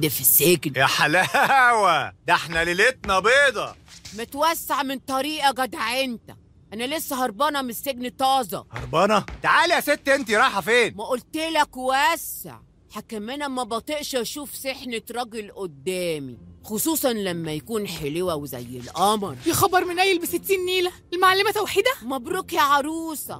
كده في السجن يا حلاوة ده احنا ليلتنا بيضة متوسع من طريقة جدع انت انا لسه هربانة من السجن طازة هربانة تعالي يا ست انت رايحة فين ما قلت لك وسع حكمان ما بطيقش اشوف سحنة راجل قدامي خصوصا لما يكون حلوة وزي القمر يا خبر من قايل بستين نيلة المعلمة توحيدة مبروك يا عروسة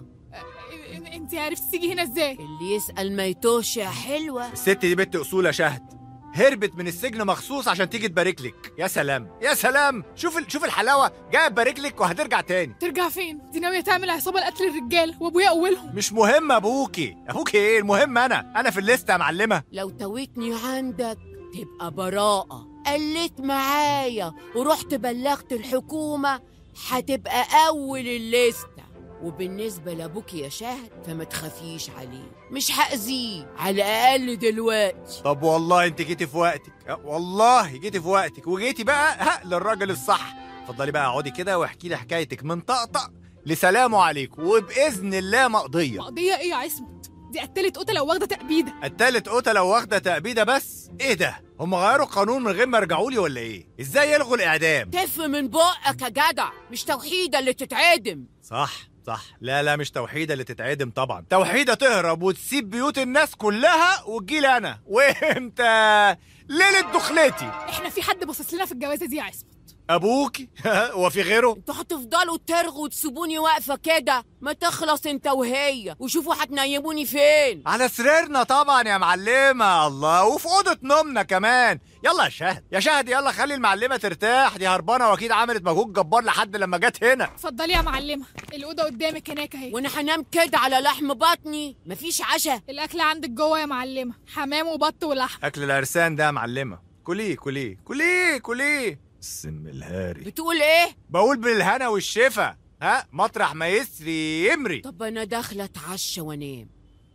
انت عرفتي تيجي هنا ازاي اللي يسأل ما يتوهش يا حلوة الست دي بنت اصول يا شهد هربت من السجن مخصوص عشان تيجي تبارك لك يا سلام يا سلام شوف ال... شوف الحلاوه جايه تبارك لك وهترجع تاني ترجع فين دي ناوية تعمل عصابة لقتل الرجالة وابويا اولهم مش مهم ابوكي ابوكي ايه المهم انا انا في الليسته يا معلمه لو تويتني عندك تبقى براءة قلت معايا ورحت بلغت الحكومة هتبقى أول الليستة وبالنسبة لأبوك يا شهد فما تخافيش عليه مش هأذيه على الأقل دلوقتي طب والله انت جيتي في وقتك أه، والله جيتي في وقتك وجيتي بقى ها للراجل الصح اتفضلي بقى اقعدي كده واحكي لي حكايتك من طقطق لسلام عليكم وباذن الله مقضيه مقضية ايه يا عصمت دي قتلت قتلة واخدة تأبيدة التالت قتلة واخدة تأبيدة بس ايه ده هم غيروا القانون من غير ما يرجعوا لي ولا ايه ازاي يلغوا الاعدام تف من بقك يا جدع مش توحيدة اللي تتعدم صح صح لا لا مش توحيدة اللي تتعدم طبعا توحيدة تهرب وتسيب بيوت الناس كلها وتجيلي انا وانت ليلة دخلتي احنا في حد باصص لنا في الجوازة دي يا عصمت ابوكي وفي غيره انتوا هتفضلوا ترغوا وتسيبوني واقفة كده ما تخلص انت وهي وشوفوا هتنيموني فين على سريرنا طبعا يا معلمة الله وفي أوضة نومنا كمان يلا يا شهد يا شهد يلا خلي المعلمة ترتاح دي هربانة وأكيد عملت مجهود جبار لحد لما جت هنا اتفضلي يا معلمة الأوضة قدامك هناك اهي وانا هنام كده على لحم بطني مفيش عشاء الأكل عندك جوه يا معلمة حمام وبط ولحم أكل العرسان ده يا معلمة كليه كليه كليه كليه السم الهاري بتقول ايه بقول بالهنا والشفا ها مطرح ما يسري يمري طب انا داخله اتعشى وانام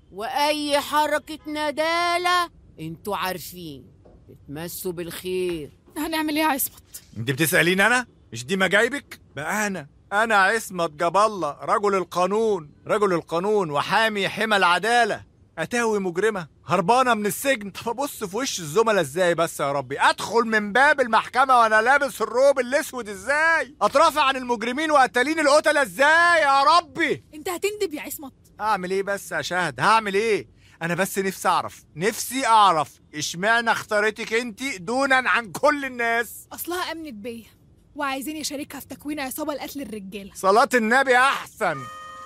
واي حركه نداله انتوا عارفين اتمسوا بالخير هنعمل ايه يا عصمت انت بتسألين أنا مش دي مجايبك بقى أنا أنا عصمت جاب الله رجل القانون رجل القانون وحامي حمى العدالة أتاوي مجرمة هربانة من السجن طب أبص في وش الزملاء إزاي بس يا ربي أدخل من باب المحكمة وأنا لابس الروب الأسود إزاي أترافع عن المجرمين وقتالين القتلة إزاي يا ربي انت هتندب يا عصمت أعمل إيه بس يا شهد هعمل إيه أنا بس نفسي أعرف نفسي أعرف إشمعنى اختارتك أنت دونا عن كل الناس أصلها أمنت بيا وعايزين يشاركها في تكوين عصابة لقتل الرجالة صلاة النبي أحسن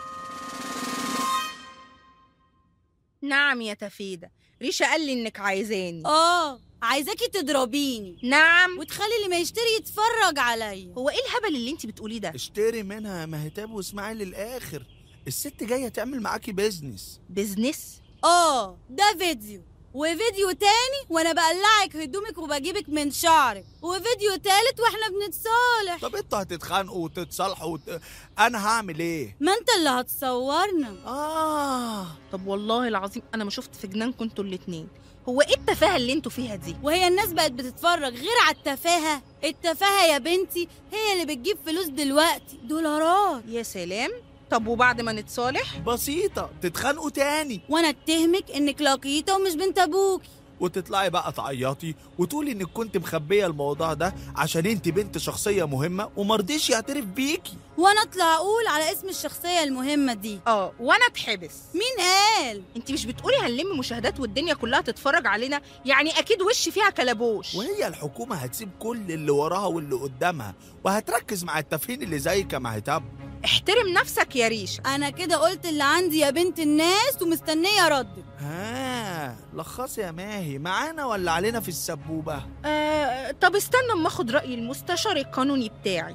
نعم يا تفيدة ريشا قال لي انك عايزاني اه عايزاكي تضربيني نعم وتخلي اللي ما يشتري يتفرج عليا هو ايه الهبل اللي انت بتقوليه ده اشتري منها يا مهتاب واسمعي للاخر الست جايه تعمل معاكي بيزنس بزنس اه ده فيديو وفيديو تاني وانا بقلعك هدومك وبجيبك من شعرك وفيديو تالت واحنا بنتصالح طب انتوا هتتخانقوا وتتصالحوا وت... انا هعمل ايه ما انت اللي هتصورنا اه طب والله العظيم انا ما شفت في جنانكم انتوا الاتنين هو ايه التفاهه اللي انتوا فيها دي وهي الناس بقت بتتفرج غير على التفاهة التفاهة يا بنتي هي اللي بتجيب فلوس دلوقتي دولارات يا سلام طب وبعد ما نتصالح بسيطه تتخانقوا تاني وانا اتهمك انك لقيطة ومش بنت ابوكي وتطلعي بقى تعيطي وتقولي انك كنت مخبيه الموضوع ده عشان انت بنت شخصيه مهمه ومرضيش يعترف بيكي وانا اطلع اقول على اسم الشخصية المهمة دي اه وانا اتحبس مين قال انت مش بتقولي هنلم مشاهدات والدنيا كلها تتفرج علينا يعني اكيد وش فيها كلبوش وهي الحكومه هتسيب كل اللي وراها واللي قدامها وهتركز مع التافهين اللي زيك يا مهتاب احترم نفسك يا ريشا انا كده قلت اللي عندي يا بنت الناس ومستنية ردك ها لخصي يا ماهي معانا ولا علينا في السبوبه آه طب استنى اما اخد راي المستشار القانوني بتاعي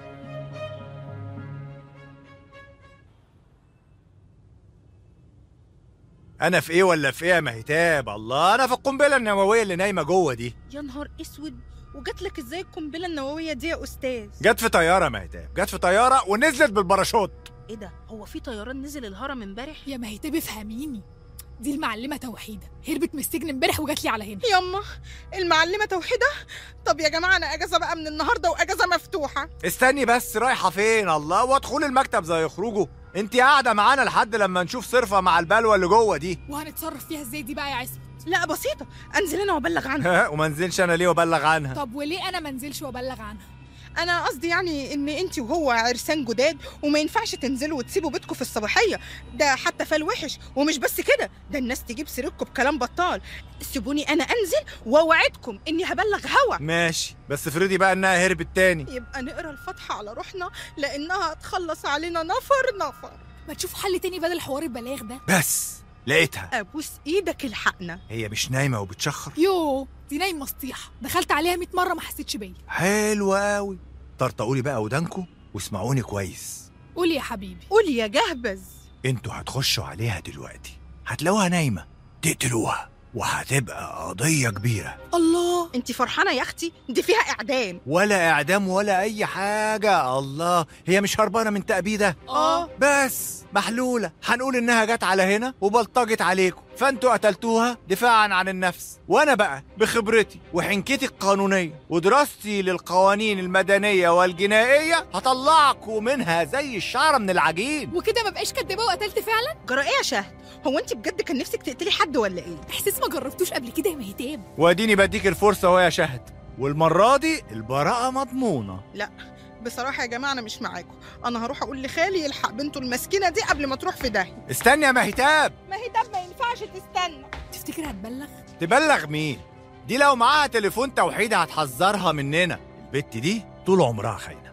انا في ايه ولا في ايه يا مهتاب الله انا في القنبله النوويه اللي نايمه جوه دي يا نهار اسود وجات لك ازاي القنبله النوويه دي يا استاذ جت في طياره مهتاب جت في طياره ونزلت بالباراشوت ايه ده هو في طيران نزل الهرم امبارح يا مهتاب افهميني دي المعلمة توحيدة هربت من السجن امبارح وجات لي على هنا يما المعلمه توحيده طب يا جماعه انا اجازه بقى من النهارده واجازه مفتوحه استني بس رايحه فين الله وادخل المكتب زي يخرجوا انت قاعده معانا لحد لما نشوف صرفه مع البلوه اللي جوه دي وهنتصرف فيها ازاي دي بقى يا عصمت لا بسيطه انزل انا وابلغ عنها وما نزلش انا ليه وابلغ عنها طب وليه انا منزلش وابلغ عنها انا قصدي يعني ان انت وهو عرسان جداد وما ينفعش تنزلوا وتسيبوا بيتكم في الصباحيه ده حتى فال وحش ومش بس كده ده الناس تجيب سيرتكم بكلام بطال سيبوني انا انزل واوعدكم اني هبلغ هوا ماشي بس افرضي بقى انها هربت تاني يبقى نقرا الفاتحه على روحنا لانها هتخلص علينا نفر نفر ما تشوفوا حل تاني بدل حوار البلاغ ده بس لقيتها ابوس ايدك الحقنا هي مش نايمه وبتشخر يو دي نايمه مسطيحه دخلت عليها 100 مره ما حسيتش بيا حلو قوي طرطقولي بقى ودانكم واسمعوني كويس قولي يا حبيبي قول يا جهبذ انتوا هتخشوا عليها دلوقتي هتلاقوها نايمه تقتلوها وهتبقى قضيه كبيره الله انت فرحانه يا اختي دي فيها اعدام ولا اعدام ولا اي حاجه الله هي مش هربانه من تأبيده اه بس محلولة هنقول إنها جت على هنا وبلطجت عليكم فأنتوا قتلتوها دفاعا عن النفس وأنا بقى بخبرتي وحنكتي القانونية ودراستي للقوانين المدنية والجنائية هطلعكم منها زي الشعرة من العجين وكده ما بقاش كدابه وقتلت فعلا جرى ايه يا شهد هو انت بجد كان نفسك تقتلي حد ولا ايه احساس ما جربتوش قبل كده يا مهتاب واديني بديك الفرصة أهو يا شهد والمرة دي البراءة مضمونة بصراحه يا جماعه انا مش معاكم انا هروح اقول لخالي يلحق بنته المسكينه دي قبل ما تروح في داهيه استني يا مهتاب ما هي ده ما ينفعش تستنى تفتكر هتبلغ تبلغ مين دي لو معاها تليفون توحيد هتحذرها مننا البت دي طول عمرها خاينة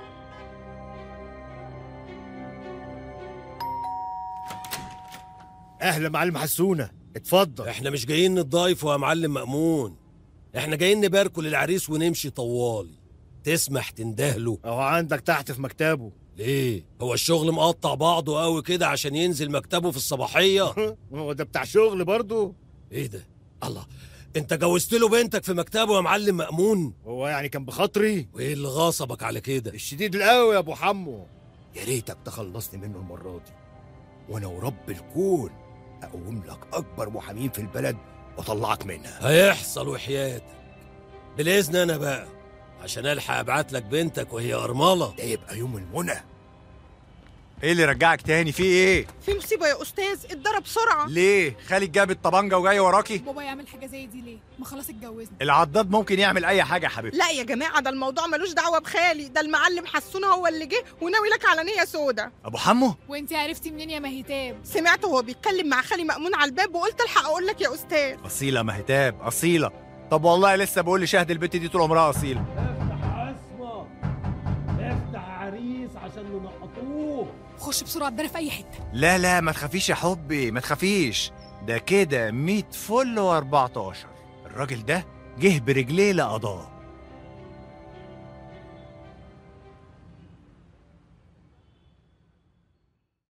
اهلا معلم حسونه اتفضل احنا مش جايين نضايفوا يا معلم مأمون احنا جايين نباركوا للعريس ونمشي طوالي تسمح تندهله اهو عندك تحت في مكتبه ليه هو الشغل مقطع بعضه قوي كده عشان ينزل مكتبه في الصباحية هو ده بتاع شغل برضه ايه ده الله انت جوزت له بنتك في مكتبه يا معلم مأمون هو يعني كان بخاطري وايه اللي غاصبك على كده الشديد القوي يا ابو حمو يا ريتك تخلصني منه المره دي وانا ورب الكون اقوم لك اكبر محامين في البلد واطلعك منها هيحصل وحياتك بالاذن انا بقى عشان الحق ابعت لك بنتك وهي ارمله ده يبقى يوم المنى ايه اللي رجعك تاني في ايه في مصيبه يا استاذ اتضرب بسرعه ليه خالد جاب الطبنجة وجاي وراكي بابا يعمل حاجه زي دي ليه ما خلاص اتجوزنا العضاد ممكن يعمل اي حاجة يا حبيبي لا يا جماعه ده الموضوع ملوش دعوه بخالي ده المعلم حسونه هو اللي جه وناوي لك على نيه سودا ابو حمو وانت عرفتي منين يا مهتاب سمعته وهو بيتكلم مع خالي مأمون على الباب وقلت الحق اقول لك يا استاذ اصيلة مهتاب اصيلة طب والله لسه بقول لشهد البت دي طول عمرها اصيلة افتح اسمع افتح عريس عشان ننقطوه خش بسرعه اتدرى في اي حته لا لا ما تخافيش يا حبي ما تخافيش ده كده 100 فل و14 الراجل ده جه برجليه لقضاه